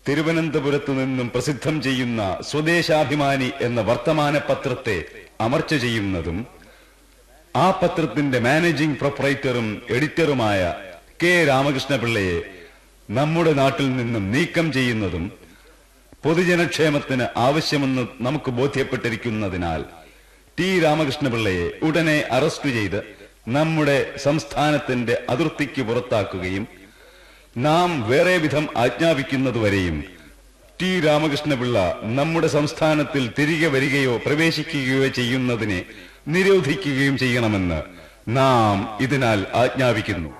തിരുവനന്തപുരത്തു നിന്നും പ്രസിദ്ധം ചെയ്യുന്ന സ്വദേശാഭിമാനി എന്ന വർത്തമാന പത്രത്തെ അമർച്ച ചെയ്യുന്നതും ആ പത്രത്തിന്റെ മാനേജിംഗ് പ്രൊപ്പറേറ്ററും എഡിറ്ററുമായ കെ രാമകൃഷ്ണപിള്ളയെ നമ്മുടെ നാട്ടിൽ നിന്നും നീക്കം ചെയ്യുന്നതും പൊതുജനക്ഷേമത്തിന് ആവശ്യമെന്ന് നമുക്ക് ബോധ്യപ്പെട്ടിരിക്കുന്നതിനാൽ ടി രാമകൃഷ്ണപിള്ളയെ ഉടനെ അറസ്റ്റ് ചെയ്ത് നമ്മുടെ സംസ്ഥാനത്തിന്റെ അതിർത്തിക്ക് പുറത്താക്കുകയും നാം വേറെ വിധം ആജ്ഞാപിക്കുന്നതുവരെയും ടി രാമകൃഷ്ണപിള്ള നമ്മുടെ സംസ്ഥാനത്തിൽ തിരികെ വരികയോ പ്രവേശിക്കുകയോ ചെയ്യുന്നതിനെ നിരോധിക്കുകയും ചെയ്യണമെന്ന് നാം ഇതിനാൽ ആജ്ഞാപിക്കുന്നു